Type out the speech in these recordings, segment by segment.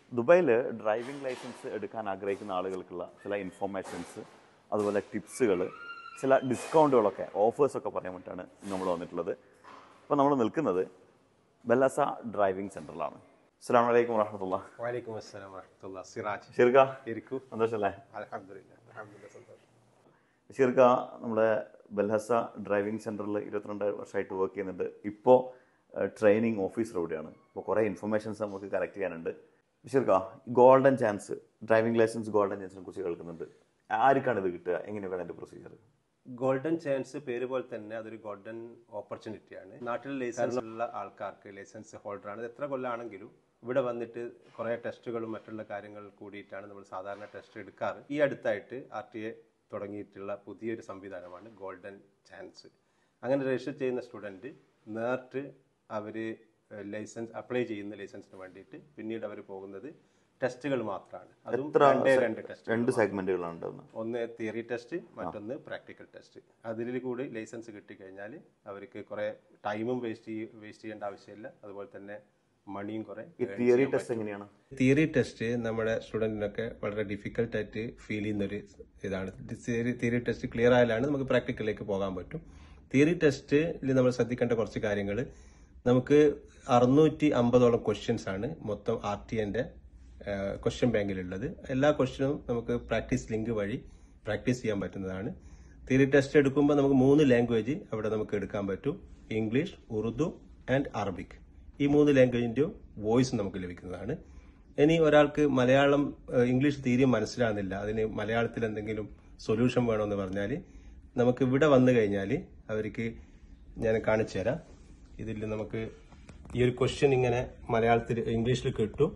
ദുബായിൽ driving licence എടുക്കാൻ ആഗ്രഹിക്കുന്ന ആളുകൾക്കുള്ള ചില ഇൻഫോർമേഷൻസ് അതുപോലെ ടിപ്സുകൾ ചില ഡിസ്കൗണ്ടുകളൊക്കെ ഓഫേഴ്സൊക്കെ പറയാൻ വേണ്ടിയിട്ടാണ് നമ്മൾ വന്നിട്ടുള്ളത് അപ്പോൾ നമ്മൾ നിൽക്കുന്നത് ബെല്ലസ ഡ്രൈവിംഗ് സെൻറ്ററിലാണ് അസ്സാം വലൈക്കും വറഹമത്തുള്ള വലൈക്കും അസ്സലാം വറഹമത്തുള്ള സിറാജ് ഷിർക്ക ഇരിക്കൂ സന്തോഷമല്ലേ അലഹമില്ല അലഹമില്ല സന്തോഷം ഷിർക്ക നമ്മുടെ ബൽഹസ ഡ്രൈവിംഗ് സെൻറ്ററിൽ ഇരുപത്തിരണ്ട് വർഷമായിട്ട് വർക്ക് ചെയ്യുന്നുണ്ട് ഇപ്പോൾ ട്രെയിനിങ് ഓഫീസർ കൂടിയാണ് അപ്പോൾ കുറേ ഇൻഫർമേഷൻസ് നമുക്ക് കളക്ട് ചെയ്യാനുണ്ട് ഷിർക്ക golden chance driving licence golden ചാൻസിനെ കുറിച്ച് കേൾക്കുന്നുണ്ട് ആർക്കാണ് ഇത് കിട്ടുക എങ്ങനെയൊക്കെയാണ് അതിൻ്റെ പ്രൊസീജിയർ ഗോൾഡൻ ചാൻസ് പേര് പോലെ തന്നെ അതൊരു ഗോൾഡൻ ഓപ്പർച്യൂണിറ്റിയാണ് നാട്ടിൽ ലൈസൻസ് ഉള്ള ആൾക്കാർക്ക് ലൈസൻസ് ഹോൾഡർ ആണ് ഇത് എത്ര കൊല്ലാണെങ്കിലും ഇവിടെ വന്നിട്ട് കുറേ ടെസ്റ്റുകളും മറ്റുള്ള കാര്യങ്ങൾ കൂടിയിട്ടാണ് നമ്മൾ സാധാരണ ടെസ്റ്റ് എടുക്കാറ് ഈ അടുത്തായിട്ട് ആർ ടി എ തുടങ്ങിയിട്ടുള്ള പുതിയൊരു സംവിധാനമാണ് ഗോൾഡൻ ചാൻസ് അങ്ങനെ രജിസ്റ്റർ ചെയ്യുന്ന സ്റ്റുഡൻറ്റ് നേരിട്ട് അവർ ലൈസൻസ് അപ്ലൈ ചെയ്യുന്ന ലൈസൻസിന് വേണ്ടിയിട്ട് പിന്നീട് അവർ പോകുന്നത് ടെസ്റ്റുകൾ മാത്രമാണ് അതും എത്ര രണ്ടേ രണ്ട് ടെസ്റ്റ് രണ്ട് സെഗ്മെന്റുകളാണ് ഉണ്ടാവുന്നത് ഒന്ന് തിയറി ടെസ്റ്റ് മറ്റൊന്ന് പ്രാക്ടിക്കൽ ടെസ്റ്റ് അതിൽ കൂടി ലൈസൻസ് കിട്ടിക്കഴിഞ്ഞാൽ അവർക്ക് കുറെ ടൈമും വേസ്റ്റ് വേസ്റ്റ് ചെയ്യേണ്ട ആവശ്യമില്ല അതുപോലെ തന്നെ മണിയും കുറെ ഈ തിയറി ടെസ്റ്റ് എങ്ങനെയാണ് തിയറി ടെസ്റ്റ് നമ്മുടെ സ്റ്റുഡൻറ്റിനൊക്കെ വളരെ ഡിഫിക്കൽട്ട് ആയിട്ട് ഫീൽ ചെയ്യുന്ന ഒരു ഇതാണ് തിയറി ടെസ്റ്റ് ക്ലിയർ ആയാലാണ് നമുക്ക് പ്രാക്ടിക്കലിലേക്ക് പോകാൻ പറ്റും തിയറി ടെസ്റ്റിൽ നമ്മൾ ശ്രദ്ധിക്കേണ്ട കുറച്ച് കാര്യങ്ങൾ നമുക്ക് അറുന്നൂറ്റി അമ്പതോളം ക്വസ്റ്റ്യൻസ് ആണ് മൊത്തം ആർ ടി എൻ്റെ ക്വസ്റ്റ്യൻ ബാങ്കിലുള്ളത് എല്ലാ ക്വസ്റ്റ്യനും നമുക്ക് പ്രാക്ടീസ് ലിങ്ക് വഴി പ്രാക്ടീസ് ചെയ്യാൻ പറ്റുന്നതാണ് തിയറി ടെസ്റ്റ് എടുക്കുമ്പോൾ നമുക്ക് മൂന്ന് ലാംഗ്വേജ് അവിടെ നമുക്ക് എടുക്കാൻ പറ്റും ഇംഗ്ലീഷ് ഉറുദു ആൻഡ് അറബിക് ഈ മൂന്ന് ലാംഗ്വേജിൻ്റെയും വോയിസ് നമുക്ക് ലഭിക്കുന്നതാണ് ഇനി ഒരാൾക്ക് മലയാളം ഏഹ്, ഇംഗ്ലീഷ് തീരെ മനസ്സിലാകുന്നില്ല അതിന് മലയാളത്തിൽ എന്തെങ്കിലും സൊല്യൂഷൻ വേണമെന്ന് പറഞ്ഞാൽ നമുക്ക് ഇവിടെ വന്നു കഴിഞ്ഞാൽ അവർക്ക് ഞാൻ കാണിച്ചു തരാം ഇതിൽ നമുക്ക് ഈ ഒരു ക്വസ്റ്റ്യൻ ഇങ്ങനെ മലയാളത്തിൽ ഇംഗ്ലീഷിൽ കിട്ടും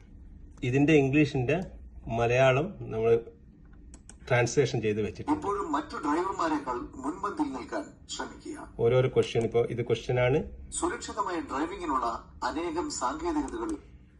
ഇതിന്റെ ഇംഗ്ലീഷിന്റെ മലയാളം നമ്മൾ ട്രാൻസ്ലേഷൻ ചെയ്ത് വെച്ചിട്ടുണ്ട് എപ്പോഴും മറ്റു ഡ്രൈവർമാരെക്കാൾ മുൻപന്തിയിൽ നിൽക്കാൻ ശ്രമിക്കുക ഓരോരോ ക്വസ്റ്റ്യൻ ഇപ്പോൾ ഇത് ക്വസ്റ്റ്യൻ ആണ് സുരക്ഷിതമായ ഡ്രൈവിംഗിനുള്ള അനേകം സാങ്കേതികതകൾ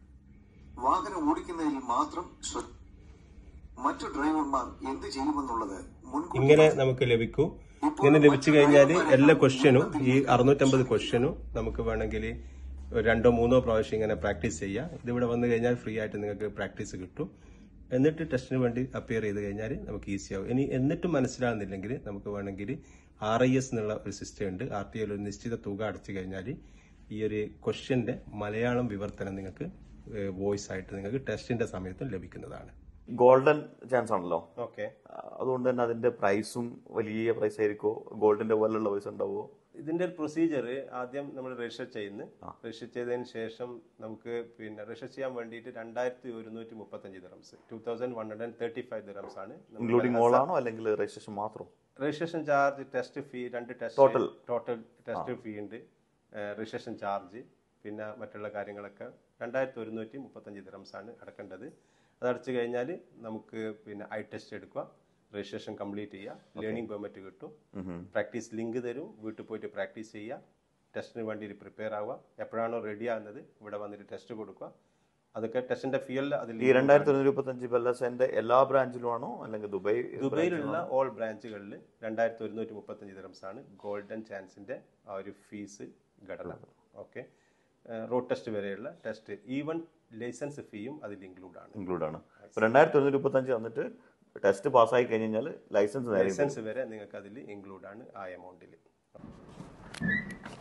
വാഹനം ഓടിക്കുന്നതിൽ മാത്രം ശ്രദ്ധ മറ്റു ഡ്രൈവർമാർ എന്ത് ചെയ്യുമെന്നുള്ളത് മുൻകൂട്ടി ഇങ്ങനെ നമുക്ക് ലഭിക്കും ഇങ്ങനെ ലഭിച്ചു കഴിഞ്ഞാൽ എല്ലാ ക്വസ്റ്റ്യനും ഈ അറുന്നൂറ്റമ്പത് ക്വസ്റ്റ്യനും നമുക്ക് വേണമെങ്കിൽ ഒരു രണ്ടോ മൂന്നോ പ്രാവശ്യം ഇങ്ങനെ പ്രാക്ടീസ് ചെയ്യാം ഇതിവിടെ വന്നു കഴിഞ്ഞാൽ ഫ്രീ ആയിട്ട് നിങ്ങൾക്ക് പ്രാക്ടീസ് കിട്ടും എന്നിട്ട് ടെസ്റ്റിന് വേണ്ടി അപ്പിയർ ചെയ്ത് കഴിഞ്ഞാൽ നമുക്ക് ഈസി ആവും ഇനി എന്നിട്ടും മനസ്സിലാകുന്നില്ലെങ്കിൽ നമുക്ക് വേണമെങ്കിൽ ആർ ഐ എസ് എന്നുള്ള ഒരു സിസ്റ്റം ഉണ്ട് ആർ ടി ഒരു നിശ്ചിത തുക അടച്ചു കഴിഞ്ഞാൽ ഈ ഒരു ക്വസ്റ്റ്യന്റെ മലയാളം വിവർത്തനം നിങ്ങൾക്ക് വോയിസ് ആയിട്ട് നിങ്ങൾക്ക് ടെസ്റ്റിന്റെ സമയത്തും ലഭിക്കുന്നതാണ് ഗോൾഡൻ ചാൻസ് ആണല്ലോ ഓക്കെ ആ, അതുകൊണ്ട് തന്നെ അതിന്റെ പ്രൈസും വലിയ പ്രൈസ് ആയിരിക്കോ ഗോൾഡിന്റെ പോലുള്ള പൈസ ഉണ്ടാവുമോ ഇതിന്റെ ഒരു പ്രൊസീജിയർ ആദ്യം നമ്മൾ രജിസ്റ്റർ ചെയ്യുന്നു രജിസ്റ്റർ ചെയ്തതിന് ശേഷം നമുക്ക് പിന്നെ രജിസ്റ്റർ ചെയ്യാൻ വേണ്ടിയിട്ട് രണ്ടായിരത്തി ഒരുന്നൂറ്റി മുപ്പത്തഞ്ച് dirhams two thousand one hundred thirty five dirhams ആണ് ഇൻക്ലൂഡിംഗ് ഓൾ ആണോ അല്ലെങ്കിൽ രജിസ്ട്രേഷൻ മാത്രം രജിസ്ട്രേഷൻ ചാർജ് ടെസ്റ്റ് ഫീ രണ്ട് test Total. Total test fee ഉണ്ട് രജിസ്ട്രേഷൻ ചാർജ് പിന്നെ മറ്റുള്ള കാര്യങ്ങളൊക്കെ രണ്ടായിരത്തി ഒരുന്നൂറ്റി മുപ്പത്തഞ്ച് ദിറംസ് ആണ് അടക്കേണ്ടത് അത് അടച്ചു കഴിഞ്ഞാൽ നമുക്ക് പിന്നെ ഐ ടെസ്റ്റ് എടുക്കുക രജിസ്ട്രേഷൻ കംപ്ലീറ്റ് ചെയ്യുക ലേണിംഗ് പെർമിറ്റ് കിട്ടും പ്രാക്ടീസ് ലിങ്ക് തരും വീട്ടിൽ പോയിട്ട് പ്രാക്ടീസ് ചെയ്യുക ടെസ്റ്റിന് വേണ്ടി പ്രിപ്പയർ ആവുക എപ്പോഴാണോ റെഡി ആകുന്നത് ഇവിടെ വന്നിട്ട് ടെസ്റ്റ് കൊടുക്കുക അതൊക്കെ ടെസ്റ്റിന്റെ ഫീൽഡ് അതിൽ ഈ രണ്ടായിരത്തി ഒരുന്നൂറ്റി മുപ്പത്തഞ്ച് ബെല്ലസന്റെ എല്ലാ ബ്രാഞ്ചിലും ആണോ അല്ലെങ്കിൽ ദുബായ് ദുബൈയിലുള്ള ഓൾ ബ്രാഞ്ചുകളിൽ രണ്ടായിരത്തി ഒരുന്നൂറ്റി മുപ്പത്തഞ്ച് ദിറംസ് ആണ് ഗോൾഡൻ ചാൻസിന്റെ ആ ഒരു ഫീസ് ഘടന ഓക്കെ റോഡ് ടെസ്റ്റ് വരെയുള്ള ടെസ്റ്റ് ഈവൻ ലൈസൻസ് ഫീയും അതിൽ ഇൻക്ലൂഡ് ആണ് ഇൻക്ലൂഡ് ആണ് ഇപ്പൊ രണ്ടായിരത്തി ഒരുന്നൂറ്റി മുപ്പത്തഞ്ച് വന്നിട്ട് ടെസ്റ്റ് പാസ്സായി കഴിഞ്ഞാൽ ലൈസൻസ് നേരെ ലൈസൻസ് വരെ നിങ്ങൾക്ക് അതിൽ ഇൻക്ലൂഡ് ആണ് ആ എമൗണ്ടിൽ